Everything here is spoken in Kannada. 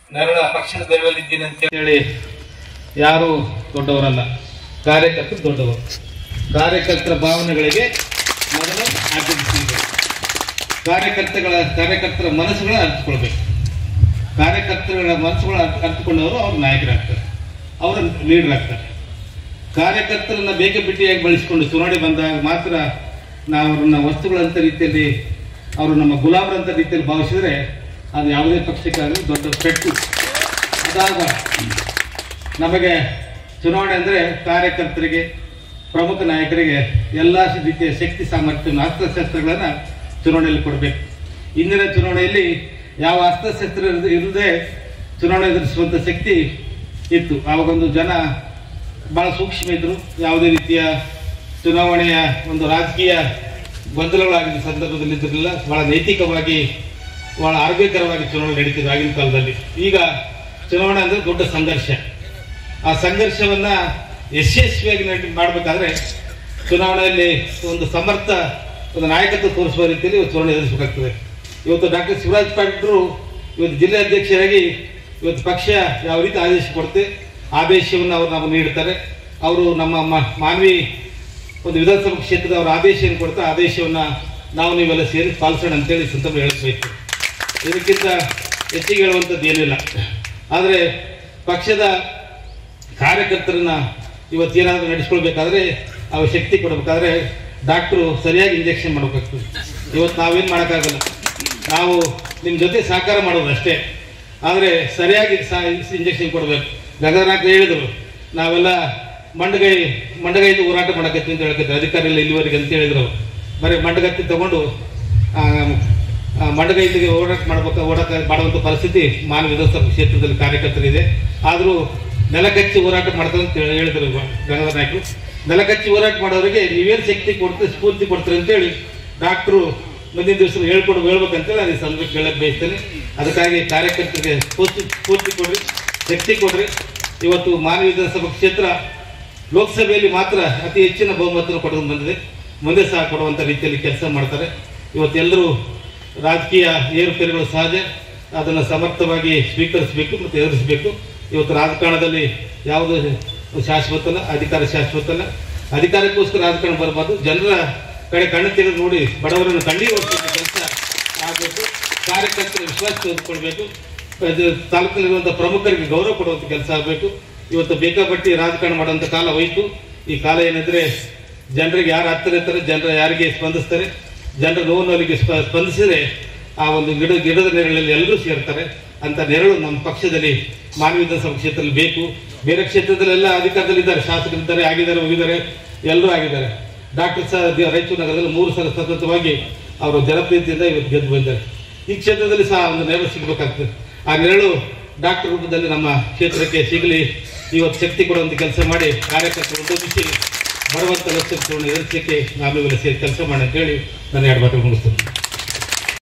ನೆರಳ ಪಕ್ಷದ ಬೆಂಬಲಿದ್ದೀನಿ ಅಂತ ಹೇಳಿ ಯಾರು ದೊಡ್ಡವರಲ್ಲ ಕಾರ್ಯಕರ್ತರು ದೊಡ್ಡವರು ಕಾರ್ಯಕರ್ತರ ಭಾವನೆಗಳಿಗೆ ಮೊದಲು ಆದ್ಯತೆ ನೀಡಬೇಕು ಕಾರ್ಯಕರ್ತಗಳ ಕಾರ್ಯಕರ್ತರ ಮನಸ್ಸುಗಳನ್ನ ಅರ್ಥಕೊಳ್ಬೇಕು ಕಾರ್ಯಕರ್ತಗಳ ಮನಸ್ಸುಗಳ ಅರ್ಥ ಅರ್ಥಕೊಂಡವರು ಅವ್ರ ನಾಯಕರಾಗ್ತಾರೆ ಅವರ ಲೀಡರ್ ಆಗ್ತಾರೆ ಕಾರ್ಯಕರ್ತರನ್ನ ಬೇಗ ಬಿಟ್ಟಿಯಾಗಿ ಬಳಸಿಕೊಂಡು ಚುನಾವಣೆ ಬಂದಾಗ ಮಾತ್ರ ನಾವು ಅವ್ರನ್ನ ವಸ್ತುಗಳಂತ ರೀತಿಯಲ್ಲಿ ಅವರು ನಮ್ಮ ಗುಲಾಮರಂತ ರೀತಿಯಲ್ಲಿ ಭಾವಿಸಿದ್ರೆ ಅದು ಯಾವುದೇ ಪಕ್ಷಕ್ಕಾಗಲಿ ದೊಡ್ಡ ಪೆಟ್ಟು ಅದಾಗ ನಮಗೆ ಚುನಾವಣೆ ಅಂದರೆ ಕಾರ್ಯಕರ್ತರಿಗೆ ಪ್ರಮುಖ ನಾಯಕರಿಗೆ ಎಲ್ಲ ರೀತಿಯ ಶಕ್ತಿ ಸಾಮರ್ಥ್ಯ ಅಸ್ತ್ರಶಸ್ತ್ರಗಳನ್ನು ಚುನಾವಣೆಯಲ್ಲಿ ಕೊಡಬೇಕು ಇಂದಿನ ಚುನಾವಣೆಯಲ್ಲಿ ಯಾವ ಅಸ್ತ್ರಶಸ್ತ್ರ ಇರದೆ- ಇರದೆ ಚುನಾವಣೆ ಎದುರಿಸುವಂಥ ಶಕ್ತಿ ಇತ್ತು ಆವಾಗೊಂದು ಜನ ಬಹಳ ಸೂಕ್ಷ್ಮ ಇದ್ರು ಯಾವುದೇ ರೀತಿಯ ಚುನಾವಣೆಯ ಒಂದು ರಾಜಕೀಯ ಗೊಂದಲಗಳಾಗಿದ್ದ ಸಂದರ್ಭದಲ್ಲಿ ಇದ್ದಿರಲಿಲ್ಲ ಬಹಳ ನೈತಿಕವಾಗಿ ಬಹಳ ಆರೋಗ್ಯಕರವಾಗಿ ಚುನಾವಣೆ ನಡೀತಿದ್ರು ಆಗಿನ ಕಾಲದಲ್ಲಿ ಈಗ ಚುನಾವಣೆ ಅಂದ್ರೆ ದೊಡ್ಡ ಸಂಘರ್ಷ ಆ ಸಂಘರ್ಷವನ್ನ ಯಶಸ್ವಿಯಾಗಿ ನಡೆ ಮಾಡಬೇಕಾದ್ರೆ ಚುನಾವಣೆಯಲ್ಲಿ ಒಂದು ಸಮರ್ಥ ಒಂದು ನಾಯಕತ್ವ ತೋರಿಸುವ ರೀತಿಯಲ್ಲಿ ಇವತ್ತು ಚುನಾವಣೆ ಎದುರಿಸಬೇಕಾಗ್ತದೆ ಇವತ್ತು ಡಾಕ್ಟರ್ ಶಿವರಾಜ್ ಪಾಟೀಲ್ರು ಇವತ್ತು ಜಿಲ್ಲಾ ಅಧ್ಯಕ್ಷರಾಗಿ ಇವತ್ತು ಪಕ್ಷ ಯಾವ ರೀತಿ ಆದೇಶ ಕೊಡುತ್ತೆ ಆದೇಶವನ್ನು ಅವರು ನಮಗೆ ನೀಡ್ತಾರೆ ಅವರು ನಮ್ಮ ಮ- ಮಾನ್ವಿ ಒಂದು ವಿಧಾನಸಭಾ ಕ್ಷೇತ್ರದ ಅವರ ಆದೇಶ ಏನು ಕೊಡ್ತಾರೆ ಆದೇಶವನ್ನ ನಾವು ನೀವೆಲ್ಲ ಸೇರಿ ಪಾಲಿಸೋಣ ಅಂತೇಳಿ ಈ ಸಂದರ್ಭ ಹೇಳಬೇಕು ಇದಕ್ಕಿಂತ ಹೆಚ್ಚಿಗೆ ಹೇಳುವಂಥದ್ದು ಏನಿಲ್ಲ ಆದರೆ ಪಕ್ಷದ ಕಾರ್ಯಕರ್ತರನ್ನ ಇವತ್ತೇನಾದ್ರೂ ನಡೆಸ್ಕೊಳ್ಬೇಕಾದ್ರೆ ಅವ ಶಕ್ತಿ ಕೊಡಬೇಕಾದ್ರೆ ಡಾಕ್ಟ್ರು ಸರಿಯಾಗಿ ಇಂಜೆಕ್ಷನ್ ಮಾಡಬೇಕಾಗ್ತದೆ ಇವತ್ತು ನಾವೇನು ಮಾಡೋಕ್ಕಾಗಲ್ಲ ನಾವು ನಿಮ್ಮ ಜೊತೆ ಸಹಕಾರ ಮಾಡೋದು ಅಷ್ಟೇ ಆದರೆ ಸರಿಯಾಗಿ ಇಂಜೆಕ್ಷನ್ ಕೊಡಬೇಕು ಗಗನನಾಥ್ ಹೇಳಿದರು ನಾವೆಲ್ಲ ಮಂಡಗೈ ಮಂಡಗೈದು ಹೋರಾಟ ಮಾಡಕತ್ತಿ ಅಂತ ಹೇಳಕತ್ತಿ ಅಧಿಕಾರಿ ಇಲ್ಲ ಇಲ್ಲಿವರೆಗೆ ಅಂತ ಹೇಳಿದ್ರು ಅವ್ರು. ಬರೀ ಮಂಡಗತ್ತಿ ತಗೊಂಡು ಆ, ಆ, ಮಂಡಗೈದಿಗೆ ಹೋರಾಟ ಮಾಡ್ಬೇಕು ಹೋರಾಟ ಮಾಡುವಂಥ ಪರಿಸ್ಥಿತಿ ಮಾನವ ವಿಧಾನಸಭಾ ಕ್ಷೇತ್ರದಲ್ಲಿ ಕಾರ್ಯಕರ್ತರಿದೆ ಆದರೂ ನೆಲಕಚ್ಚಿ ಹೋರಾಟ ಮಾಡ್ತಾರೆ ಅಂತ ಹೇಳಿ- ಹೇಳಿದ್ರು ಗಂಗಾಧರ ನಾಯ್ಕರು ನೆಲಕಚ್ಚಿ ಹೋರಾಟ ಮಾಡೋರಿಗೆ ನೀವೇನು ಶಕ್ತಿ ಕೊಡ್ತೀರಿ ಸ್ಫೂರ್ತಿ ಕೊಡ್ತೀರಿ ಅಂತೇಳಿ ಡಾಕ್ಟ್ರು ಮುಂದಿನ ದಿವಸ ಹೇಳ್ಕೊಡು ಹೇಳ್ಬೇಕಂತೇಳಿ ನಾನು ಈ ಸಂದರ್ಭ ಕೇಳಕ್ ಬಯಸ್ತೇನೆ ಅದಕ್ಕಾಗಿ ಕಾರ್ಯಕರ್ತರಿಗೆ ಸ್ಫೂರ್ತಿ ಸ್ಫೂರ್ತಿ ಕೊಡ್ರಿ ಶಕ್ತಿ ಕೊಡ್ರಿ ಇವತ್ತು ಮಾನವ ವಿಧಾನಸಭಾ ಕ್ಷೇತ್ರ ಲೋಕಸಭೆಯಲ್ಲಿ ಮಾತ್ರ ಅತಿ ಹೆಚ್ಚಿನ ಬಹುಮತವನ್ನು ಪಡೆದು ಬಂದಿದೆ ಮುಂದೆ ಸಹ ಕೊಡುವಂಥ ರೀತಿಯಲ್ಲಿ ಕೆಲಸ ಮಾಡ್ತಾರೆ ಇವತ್ತೆಲ್ಲರೂ ರಾಜಕೀಯ ಏರುಪೇರುಗಳು ಸಹಜ ಅದನ್ನು ಸಮರ್ಥವಾಗಿ ಸ್ವೀಕರಿಸಬೇಕು ಮತ್ತು ಎದುರಿಸಬೇಕು ಇವತ್ತು ರಾಜಕಾರಣದಲ್ಲಿ ಯಾವುದು ಶಾಶ್ವತ ಅಲ್ಲ ಅಧಿಕಾರ ಶಾಶ್ವತ ಅಲ್ಲ ಅಧಿಕಾರಕ್ಕೋಸ್ಕರ ರಾಜಕಾರಣ ಬರಬಾರ್ದು ಜನರ ಕಡೆ ಕಣ್ಣು ತೆಗೆದು ನೋಡಿ ಬಡವರನ್ನು ಕಣ್ಣೀರು ಒರೆಸುವಂಥ ಕೆಲಸ ಆಗಬೇಕು ಕಾರ್ಯಕರ್ತರ ವಿಶ್ವಾಸ ತೆಗೆದುಕೊಳ್ಬೇಕು ಅದು ತಾಲೂಕಿನಲ್ಲಿರುವಂಥ ಪ್ರಮುಖರಿಗೆ ಗೌರವ ಕೊಡುವಂಥ ಕೆಲಸ ಆಗಬೇಕು ಇವತ್ತು ಬೇಕಾಪಟ್ಟಿ ರಾಜಕಾರಣ ಮಾಡುವಂಥ ಕಾಲ ಹೋಯಿತು ಈ ಕಾಲ ಏನಂದ್ರೆ ಜನರಿಗೆ ಯಾರು ಹತ್ತಿರ ಇರ್ತಾರೆ ಜನರ ಯಾರಿಗೆ ಸ್ಪಂದಿಸ್ತಾರೆ ಜನರ ನೋವು ನೋವಿಗೆ ಸ್ಪ- ಸ್ಪಂದಿಸಿದ್ರೆ ಆ ಒಂದು ಗಿಡ ಗಿಡದ ನೆರಳಲ್ಲಿ ಎಲ್ಲರೂ ಸೇರ್ತಾರೆ ಅಂತ ನೆರಳು ನಮ್ಮ ಪಕ್ಷದಲ್ಲಿ ಮಾನವ ವಿಧಾನಸಭಾ ಕ್ಷೇತ್ರದಲ್ಲಿ ಬೇಕು ಬೇರೆ ಕ್ಷೇತ್ರದಲ್ಲೆಲ್ಲ ಅಧಿಕಾರದಲ್ಲಿದ್ದಾರೆ ಶಾಸಕರಿದ್ದಾರೆ ಆಗಿದ್ದಾರೆ ಹೋಗಿದ್ದಾರೆ ಎಲ್ಲರೂ ಆಗಿದ್ದಾರೆ ಡಾಕ್ಟರ್ ಸಹ ದಿ- ರಾಯಚೂರು ನಗರದಲ್ಲಿ ಮೂರು ಸಲ ಸತತವಾಗಿ ಅವರು ಜನಪ್ರಿಯತೆಯಿಂದ ಇವತ್ತು ಗೆದ್ದು ಬಂದಿದ್ದಾರೆ ಈ ಕ್ಷೇತ್ರದಲ್ಲಿ ಸಹ ಒಂದು ನೆರಳು ಸಿಗಬೇಕಾಗ್ತದೆ ಆ ನೆರಳು ಡಾಕ್ಟರ್ ರೂಪದಲ್ಲಿ ನಮ್ಮ ಕ್ಷೇತ್ರಕ್ಕೆ ಸಿಗಲಿ ಇವತ್ತು ಶಕ್ತಿ ಕೊಡುವಂಥ ಕೆಲಸ ಮಾಡಿ ಕಾರ್ಯಕರ್ತರು ಉದ್ದೇಶಿಸಿ ಬರುವಂಥ ಲಕ್ಷ ಎದುರಿಸಲಿಕ್ಕೆ ನಾವೆಲ್ಲ ಸೇರಿ ಕೆಲಸ ಮಾಡಿ ಅಂತ ಹೇಳಿ ನಾನು ಎರಡು ಮಾತು ಮುಗಿಸ್ತೇನೆ